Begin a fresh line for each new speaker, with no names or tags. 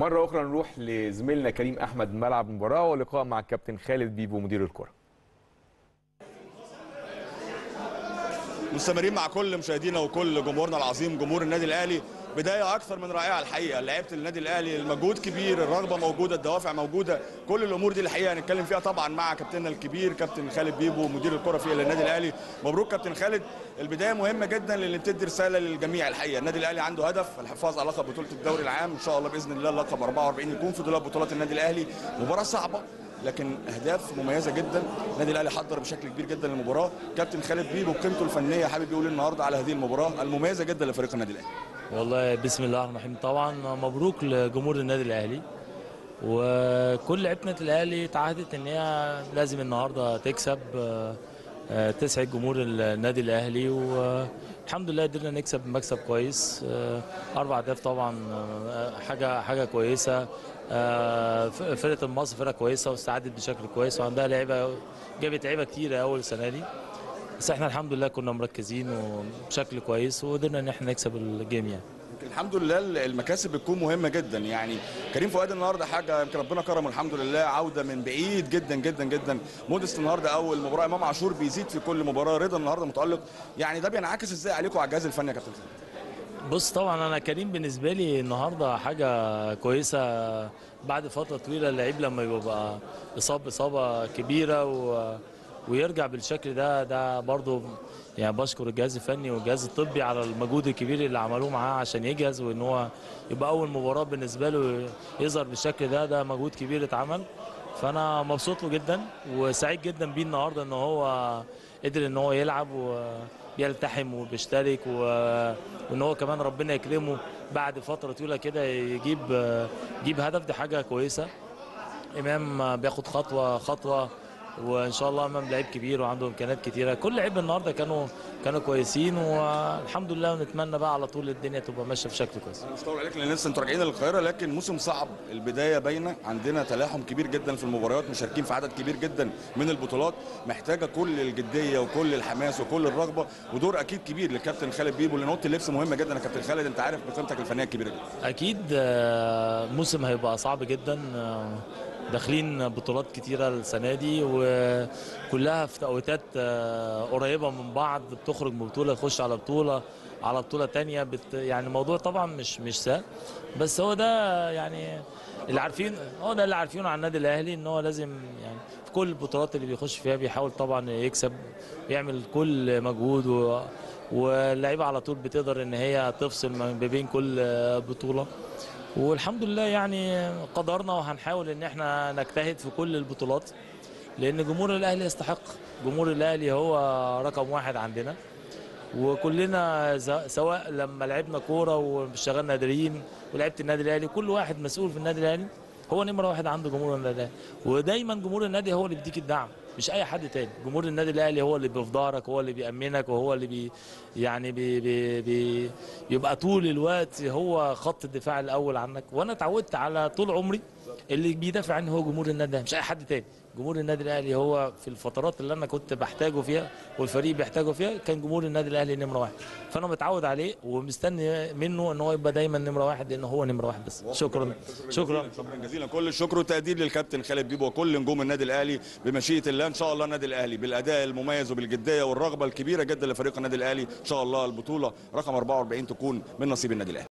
مرة أخرى نروح لزميلنا كريم أحمد ملعب المباراة ولقاء مع الكابتن خالد بيبو مدير الكرة
مستمرين مع كل مشاهدينا وكل جمهورنا العظيم جمهور النادي الاهلي بدايه اكثر من رائعه الحقيقه لعيبه النادي الاهلي المجهود كبير الرغبه موجوده الدوافع موجوده كل الامور دي الحقيقه هنتكلم فيها طبعا مع كابتننا الكبير كابتن خالد بيبو مدير الكره في النادي الاهلي مبروك كابتن خالد البدايه مهمه جدا للي بتدي رساله للجميع الحقيقه النادي الاهلي عنده هدف الحفاظ على لقب بطوله الدوري العام ان شاء الله باذن الله لقب 44 يكون في دولاب بطولات النادي الاهلي مباراه صعبه لكن اهداف مميزه جدا النادي الاهلي حضر بشكل كبير جدا للمباراه كابتن خالد بيبو بقيمته الفنيه حابب يقول النهارده على هذه المباراه المميزه جدا لفريق النادي الاهلي
والله بسم الله الرحمن الرحيم طبعا مبروك لجمهور النادي الاهلي وكل لعيبه الاهلي تعهدت ان هي لازم النهارده تكسب آه، آه، تسعد جمهور النادي الاهلي والحمد لله قدرنا نكسب مكسب كويس آه، اربع اهداف طبعا آه، حاجه حاجه كويسه آه، ف- فرقه المصر فرقه كويسه واستعدت بشكل كويس وعندها لعيبه جابت لعيبه كتيره اول السنه دي بس احنا الحمد لله كنا مركزين وبشكل كويس وقدرنا ان احنا نكسب الجيم يعني
يمكن الحمد لله المكاسب بتكون مهمه جدا يعني كريم فؤاد النهارده حاجه يمكن ربنا كرمه الحمد لله عوده من بعيد جدا جدا جدا مودست النهارده اول مباراه امام عاشور بيزيد في كل مباراه رضا النهارده متالق يعني ده بينعكس ازاي عليكم على الجهاز الفني يا كابتن خالد
بص طبعا انا كريم بالنسبه لي النهارده حاجه كويسه بعد فتره طويله اللعيب لما يبقى اصاب اصابه كبيره و... ويرجع بالشكل ده ده برضو يعني بشكر الجهاز الفني والجهاز الطبي على المجهود الكبير اللي عملوه معاه عشان يجهز وان هو يبقى اول مباراه بالنسبه له يظهر بالشكل ده ده مجهود كبير اتعمل فانا مبسوط له جدا وسعيد جدا بيه النهارده ان هو قدر ان هو يلعب وبيلتحم وبيشترك و- وان هو كمان ربنا يكرمه بعد فتره طويله كده يجيب يجيب هدف دي حاجه كويسه امام بياخد خطوه خطوه وان شاء الله امام لعيب كبير وعنده امكانيات كتيره كل لعيبه النهارده كانوا كانوا كويسين والحمد لله ونتمنى بقى على طول الدنيا تبقى ماشيه بشكل كويس
انا مش طول عليك لان لسه انتوا راجعين للقاهره لكن موسم صعب البدايه باينه عندنا تلاحم كبير جدا في المباريات مشاركين في عدد كبير جدا من البطولات محتاجه كل الجديه وكل الحماس وكل الرغبه ودور اكيد كبير للكابتن خالد بيبو لان اوضه اللبس مهمه جدا يا كابتن خالد انت عارف بقيمتك الفنيه الكبيره جدا
اكيد آه، موسم هيبقى صعب جدا آه، داخلين بطولات كتيره السنه دي وكلها في توقيتات آه، قريبه من بعض بتخرج من بطوله تخش على بطوله على بطوله تانية بت يعني الموضوع طبعا مش مش سهل بس هو ده يعني اللي عارفين هو ده اللي عارفينه عن النادي الاهلي ان هو لازم يعني في كل البطولات اللي بيخش فيها بيحاول طبعا يكسب يعمل كل مجهود و واللعيبه على طول بتقدر ان هي تفصل ما بين كل بطوله والحمد لله يعني قدرنا وهنحاول ان احنا نجتهد في كل البطولات لان جمهور الاهلي يستحق جمهور الاهلي هو رقم واحد عندنا وكلنا ز- سواء لما لعبنا كوره واشتغلنا نادرين ولعبت النادي الاهلي كل واحد مسؤول في النادي الاهلي هو نمره واحد عنده جمهور النادي الاهلي ودايما جمهور النادي هو اللي بيديك الدعم مش اي حد تاني جمهور النادي الاهلي هو اللي بيبقى في ظهرك هو اللي بيامنك وهو اللي بي يعني بي بي بي بيبقى طول الوقت هو خط الدفاع الاول عنك وانا اتعودت على طول عمري اللي بيدافع عني هو جمهور النادي الأهلي، مش اي حد تاني جمهور النادي الاهلي هو في الفترات اللي انا كنت بحتاجه فيها والفريق بيحتاجه فيها كان جمهور النادي الاهلي نمره واحد فانا متعود عليه ومستني منه ان هو يبقى دايما نمره واحد لان هو نمره واحد بس شكرا شكرا
شكرا جزيلا كل الشكر والتقدير للكابتن خالد بيبو وكل نجوم النادي الاهلي بمشيئه الله ان شاء الله النادي الاهلي بالاداء المميز وبالجديه والرغبه الكبيره جدا لفريق النادي الاهلي ان شاء الله البطوله رقم 44 تكون من نصيب النادي الاهلي